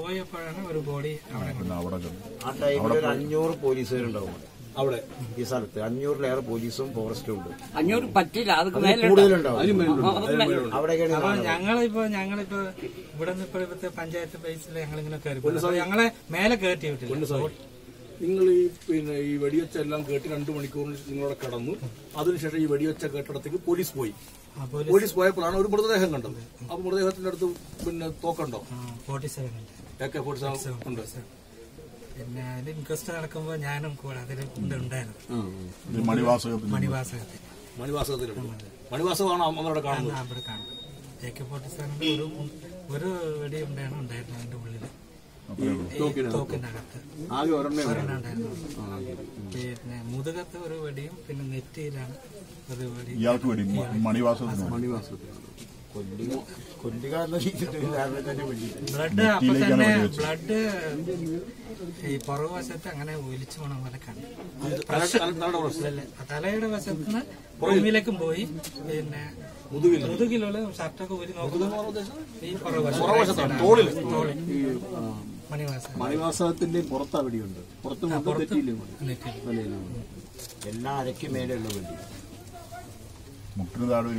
പോയപ്പോഴാണ് ഒരു ബോഡി അവിടെ പിന്നെ അവിടെ ചെന്നു. ആ ടൈമിൽ ഒരു അഞ്ഞൂറ് പോലീസുകാരുണ്ടാവും അവിടെ ഈ സ്ഥലത്ത് അഞ്ഞൂറിലേറെ പോലീസും ഫോറസ്റ്റും ഉണ്ട് അഞ്ഞൂറ് പറ്റില്ല അത് മേലെ കൂടുതലുണ്ടാവും അവിടെയൊക്കെയാണ് അപ്പൊ കാണുന്നത്. ഞങ്ങളിപ്പോ ഞങ്ങളിപ്പോ ഇവിടെ നിന്ന് ഇപ്പൊ ഇവിടുത്തെ പഞ്ചായത്ത് ബേസിൽ ഞങ്ങളിങ്ങനെ കയറി പോകും. അപ്പൊ ഞങ്ങളെ മേലെ കയറ്റി വിട്ടില്ല നിങ്ങൾ ഈ പിന്നെ ഈ വെടിവെച്ച എല്ലാം കേട്ട് രണ്ടു മണിക്കൂറിന് നിങ്ങളവിടെ കടന്നു അതിനുശേഷം ഈ വെടിവെച്ച കേട്ടിടത്തേക്ക് പോലീസ് പോയി ആ, പോലീസ് പോയപ്പോഴാണ് ഒരു മൃതദേഹം കണ്ടത് അപ്പൊ മൃതദേഹത്തിന്റെ അടുത്ത് പിന്നെ തോക്കുണ്ടോ ഫോർട്ടി സെവൻ ഉണ്ട് എ കെ ഫോർട്ടി സെവൻ ഉണ്ട് പിന്നെ അതിൽ ഇൻക്വസ്റ്റ് നടക്കുമ്പോ ഞാനും കൂടെ അതിൽ ഉണ്ടായിരുന്നു ഈ മണിവാസകത്തിന് മണിവാസകത്തിൽ മണിവാസകത്തിലുണ്ട് മണിവാസകമാണ് അവരുടെ കാണുന്നത് അവിടെ കാണുന്നത് എ കെ ഫോർട്ടി സെവനിൽ ഒരു ഒരു വെടി ഉണ്ടായിരുന്നു ഉണ്ടായിരുന്നു അതിന്റെ ഉള്ളില് ഈ തോക്കിന്റെ അകത്ത് ആകെ ഒരെണ്ണേ ഒരെണ്ണം ഉണ്ടായിരുന്നു പിന്നെ മുതുകത്ത് ഒരു വെടിയും പിന്നെ നെറ്റിയിലാണ് ഒരു വെടി ഇയാൾക്ക് വേണ്ടി മ- മണിവാസകത്തിന് വേണ്ടി. കൊല്ലുക കൊല്ലുക എന്ന രീതിയിൽ കാരണം തന്നെ വേണ്ടിയിട്ട് ബ്ലഡ് അപ്പൊ തന്നെ ബ്ലഡ് ഈ പുറകുവശത്ത് അങ്ങനെ ഒലിച്ചു പോണ പോലെ കണ്ടു അത് പ്രഷർ അല്ല, തലയുടെ വശത്ത് നിന്ന് ഭൂമിയിലേക്കും പോയി പിന്നെ മുതുകിലുള്ള ഷർട്ടൊക്കെ ഊരി നോക്കുന്നത് ഈ പുറകുവശം തോളിൽ തോളിൽ മണിവാസം മണിവാസകത്തിന്റെ പുറത്താ വെടിയുണ്ട് പുറത്ത് മൊത്തം തെറ്റിയില്ലേ നെറ്റിയിൽ തലയിലാണ് എല്ലാം അരയ്ക്ക് മേലെയുള്ള വേണ്ടി മുട്ടിന് താഴെ